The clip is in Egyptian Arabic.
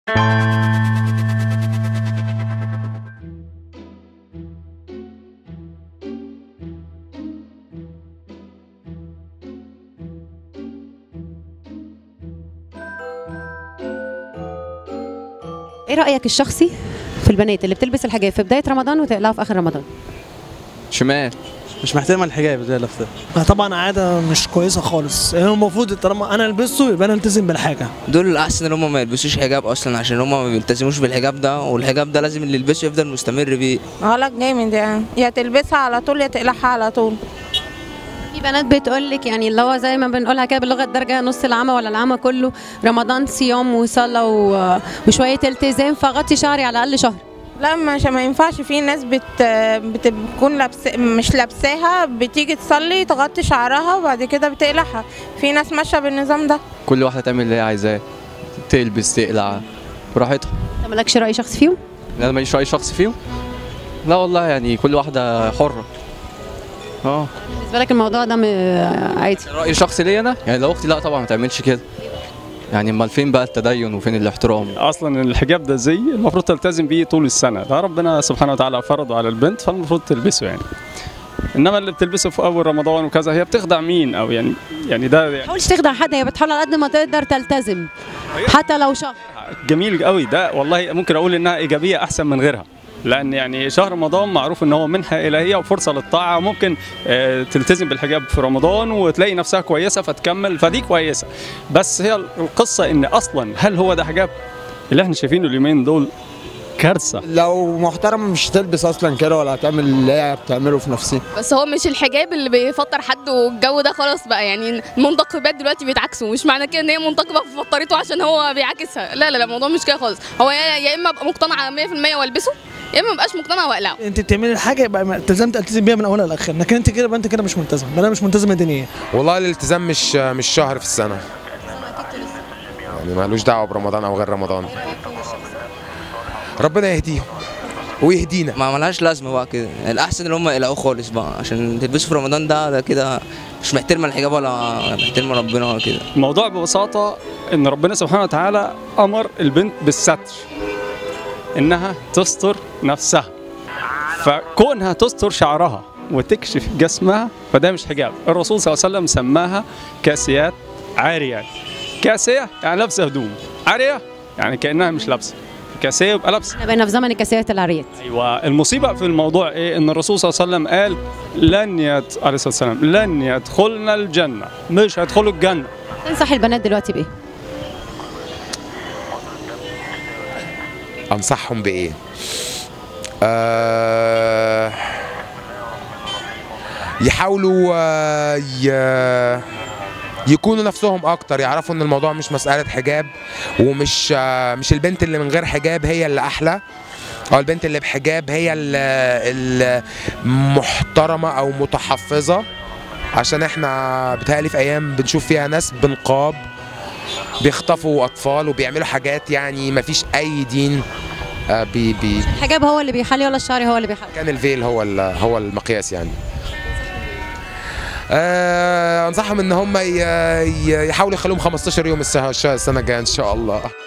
ايه رايك الشخصي في البنات اللي بتلبس الحجاب في بدايه رمضان وتقلعه في اخر رمضان شمال مش محترمه الحجاب زي اللفظ ده طبعا عاده مش كويسه خالص هو المفروض طالما انا لبسته يبقى انا التزم بالحاجه دول الاحسن ان هم ما يلبسوش حجاب اصلا عشان هم ما بيلتزموش بالحجاب ده والحجاب ده لازم اللي يلبسه يفضل مستمر بيه غلط جامد يعني يا تلبسها على طول يا تقلعها على طول في بنات بتقول لك يعني اللي هو زي ما بنقولها كده باللغه الدارجه نص العمى ولا العمى كله رمضان صيام وصلاه و- وشويه التزام فغطي شعري على الاقل شهر لا مش ما ينفعش في ناس بت بتكون لابس مش لابساها بتيجي تصلي تغطي شعرها وبعد كده بتقلعها في ناس ماشيه بالنظام ده كل واحده تعمل اللي هي عايزاه تلبس تقلع براحتها انت مالكش راي شخصي فيهم انا ماليش راي شخصي فيهم لا والله يعني كل واحده حره اه بالنسبه لك الموضوع ده م- عادي رايي الشخصي ليا انا يعني لو اختي لا طبعا ما تعملش كده يعني امال فين بقى التدين وفين الاحترام اصلا الحجاب ده زي المفروض تلتزم بيه طول السنه ده ربنا سبحانه وتعالى فرضه على البنت فالمفروض تلبسه يعني انما اللي بتلبسه في اول رمضان وكذا هي بتخدع مين او يعني يعني ده ما تحاولش تخدع حد هي بتحاول على قد ما تقدر تلتزم حتى لو شهر جميل قوي ده والله ممكن اقول انها ايجابيه احسن من غيرها لان يعني شهر رمضان معروف ان هو منحه الهيه وفرصه للطاعه ممكن آه، تلتزم بالحجاب في رمضان وتلاقي نفسها كويسه فتكمل فدي كويسه بس هي القصه ان اصلا هل هو ده حجاب اللي احنا شايفينه اليومين دول كارثه لو محترمه مش هتلبس اصلا كده ولا هتعمل اللي هي بتعمله في نفسها بس هو مش الحجاب اللي بيفطر حد والجو ده خلاص بقى يعني المنتقبات دلوقتي بيتعكسوا مش معنى كده ان هي منتقبه ففطرته عشان هو بيعاكسها لا لا لا الموضوع مش كده خالص هو يا يا اما ابقى مقتنعه 100% والبسه يا اما مبقاش مقتنعه واقلعه انت بتعملي الحاجه يبقى التزمت التزم بيها من اولها لاخرها لكن انت كده يبقى انت كده مش ملتزم يبقى انا مش ملتزمه دينيا والله الالتزام مش مش شهر في السنة يعني مالوش دعوة برمضان أو غير رمضان ربنا يهديهم ويهدينا ما ملهاش لازمه بقى كده الاحسن ان هم يقلعوه خالص بقى عشان تلبسوا في رمضان ده ده كده مش محترمه الحجاب ولا محترمه ربنا ولا كده الموضوع ببساطة إن ربنا سبحانه وتعالى أمر البنت بالستر إنها تستر نفسها فكونها تستر شعرها وتكشف جسمها فده مش حجاب الرسول صلى الله عليه وسلم سماها كاسيات عاريات كاسية يعني لابسة هدوم عارية يعني كأنها مش لابسة كاسية يبقى لابسة احنا بقينا في زمن الكاسيات العاريات ايوه المصيبه في الموضوع ايه ان الرسول صلى الله عليه وسلم قال لن يت... عليه الصلاه والسلام لن يدخلن الجنه مش هيدخلوا الجنه تنصح البنات دلوقتي بايه أنصحهم بإيه؟ آه يحاولوا آه ي- يكونوا نفسهم اكتر يعرفوا ان الموضوع مش مساله حجاب ومش آه مش البنت اللي من غير حجاب هي اللي احلى او البنت اللي بحجاب هي ال- المحترمه او متحفظه عشان احنا بتهيألي في ايام بنشوف فيها ناس بنقاب بيخطفوا اطفال وبيعملوا حاجات يعني ما فيش اي دين آه، بي بي الحجاب هو اللي بيحلي ولا الشعر هو اللي بيحلي كان الفيل هو ال- هو المقياس يعني آه انصحهم ان هم ي- ي- يحاولوا يخلوهم 15 يوم السنه السنه الجايه ان شاء الله